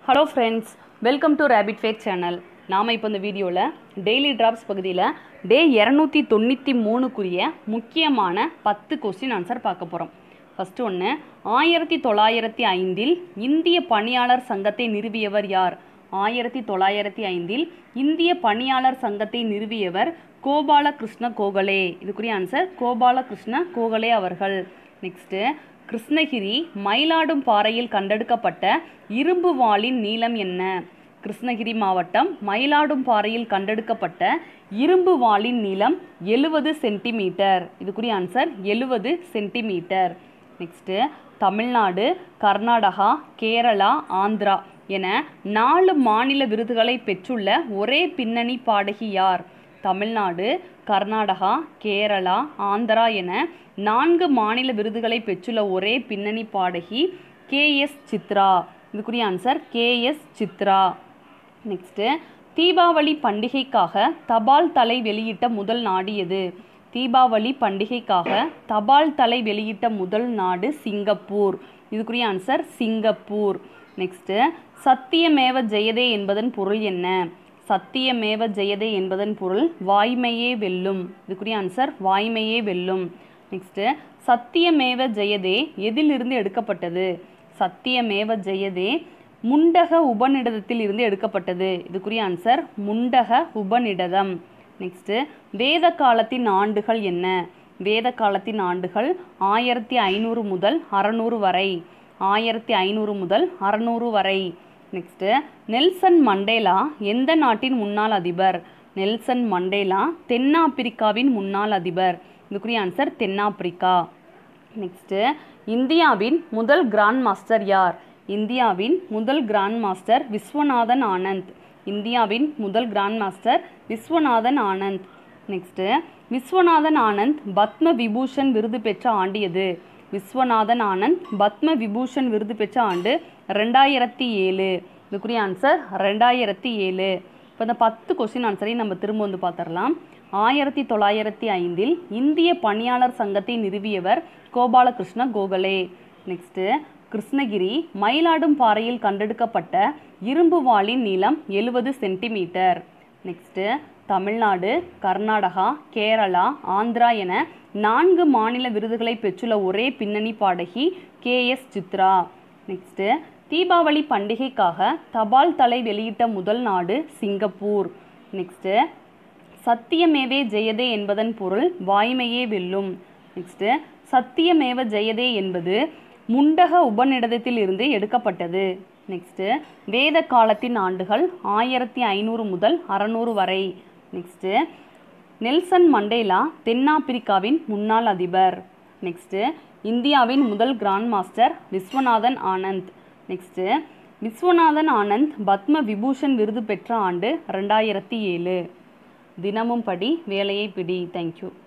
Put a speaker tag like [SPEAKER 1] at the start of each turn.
[SPEAKER 1] hello friends welcome to rapid fake channel நாம் இப்போ இந்த வீடியோவில் டெய்லி டிராப்ஸ் பகுதியில் டே இரநூத்தி தொண்ணூற்றி மூணுக்குரிய முக்கியமான பத்து கொஸ்டின் ஆன்சர் பார்க்க போகிறோம் ஃபஸ்ட்டு ஒன்று ஆயிரத்தி தொள்ளாயிரத்தி ஐந்தில் இந்திய பணியாளர் சங்கத்தை நிறுவியவர் யார் ஆயிரத்தி தொள்ளாயிரத்தி ஐந்தில் இந்திய பணியாளர் சங்கத்தை நிறுவியவர் கோபாலகிருஷ்ண கோகலே இதுக்குரிய ஆன்சர் கோபாலகிருஷ்ண கோகலே அவர்கள் நெக்ஸ்ட்டு கிருஷ்ணகிரி மயிலாடும் பாறையில் கண்டெடுக்கப்பட்ட இரும்பு வாளின் நீளம் என்ன கிருஷ்ணகிரி மாவட்டம் மயிலாடும் பாறையில் கண்டெடுக்கப்பட்ட இரும்பு வாளின் நீளம் எழுவது சென்டிமீட்டர் இதுக்குரிய ஆன்சர் எழுவது சென்டிமீட்டர் நெக்ஸ்ட்டு தமிழ்நாடு கர்நாடகா கேரளா ஆந்திரா என நாலு மாநில விருதுகளை பெற்றுள்ள ஒரே பின்னணி பாடகி யார் தமிழ்நாடு கர்நாடகா கேரளா ஆந்திரா என நான்கு மாநில விருதுகளை பெற்றுள்ள ஒரே பின்னணி பாடகி கே எஸ் சித்ரா இதுக்குரிய answer K S Chithra next Deepavali பண்டிகைக்காக தபால் தலை வெளியிட்ட முதல் நாடு எது தீபாவளி பண்டிகைக்காக தபால் தலை வெளியிட்ட முதல் நாடு சிங்கப்பூர் இதுக்குரிய answer Singapore next Satyameva Jayate என்பதன் பொருள் என்ன சத்தியமேவ ஜெயதே என்பதன் பொருள் வாய்மையே வெல்லும் இதுக்குரிய ஆன்சர் வாய்மையே வெல்லும் நெக்ஸ்ட்டு சத்தியமேவ ஜெயதே எதிலிருந்து எடுக்கப்பட்டது சத்தியமேவ ஜெயதே முண்டக உபநிடதத்தில் இருந்து எடுக்கப்பட்டது இதுக்குரிய ஆன்சர் முண்டக உபநிடதம் நெக்ஸ்ட்டு வேத காலத்தின் ஆண்டுகள் என்ன வேத காலத்தின் ஆண்டுகள் ஆயிரத்தி ஐநூறு முதல் அறநூறு வரை ஆயிரத்தி ஐநூறு முதல் அறநூறு வரை நெக்ஸ்ட்டு நெல்சன் மண்டேலா எந்த நாட்டின் முன்னாள் அதிபர் நெல்சன் மண்டேலா தென்னாப்பிரிக்காவின் முன்னாள் அதிபர் இதுக்குரிய ஆன்சர் தென்னாப்பிரிக்கா நெக்ஸ்ட்டு இந்தியாவின் முதல் கிராண்ட் மாஸ்டர் யார் இந்தியாவின் முதல் கிராண்ட் மாஸ்டர் விஸ்வநாதன் ஆனந்த் இந்தியாவின் முதல் grand master Viswanathan Anand next Viswanathan Anand Padma Vibhushan விருது பெற்ற ஆண்டு எது விஸ்வநாதன் ஆனந்த் பத்ம விபூஷன் விருது பெற்ற ஆண்டு ரெண்டாயிரத்தி ஏழு இதுக்குரிய ஆன்சர் ரெண்டாயிரத்தி ஏழு இப்போ இந்த பத்து கொஸ்டின் ஆன்சரையும் நம்ம திரும்ப வந்து பார்த்துடலாம் ஆயிரத்தி தொள்ளாயிரத்தி ஐந்தில் இந்திய பணியாளர் சங்கத்தை நிறுவியவர் கோபாலகிருஷ்ண கோகலே நெக்ஸ்ட்டு கிருஷ்ணகிரி மயிலாடும் பாறையில் கண்டெடுக்கப்பட்ட இரும்பு வாளின் நீளம் எழுவது சென்டிமீட்டர் நெக்ஸ்ட்டு தமிழ்நாடு கர்நாடகா கேரளா ஆந்திரா என நான்கு மாநில விருதுகளை பெற்றுள்ள ஒரே பின்னணி பாடகி K S Chithra next Deepavali பண்டிகைக்காக தபால் தலை வெளியிட்ட முதல் நாடு சிங்கப்பூர் நெக்ஸ்ட்டு சத்தியமேவே ஜெயதே என்பதன் பொருள் வாய்மையே வெல்லும் நெக்ஸ்ட்டு சத்தியமேவ ஜெயதே என்பது முண்டக உபநிடதத்தில் இருந்து எடுக்கப்பட்டது நெக்ஸ்ட்டு வேத காலத்தின் ஆண்டுகள் ஆயிரத்தி ஐநூறு முதல் அறநூறு வரை நெக்ஸ்ட்டு நெல்சன் மண்டேலா தென்னாப்பிரிக்காவின் முன்னாள் அதிபர் நெக்ஸ்ட்டு இந்தியாவின் முதல் grand master Viswanathan Anand next Viswanathan Anand Padma Vibhushan விருது பெற்ற ஆண்டு ரெண்டாயிரத்தி ஏழு தினமும் படி வேலையை பிடி தேங்க்யூ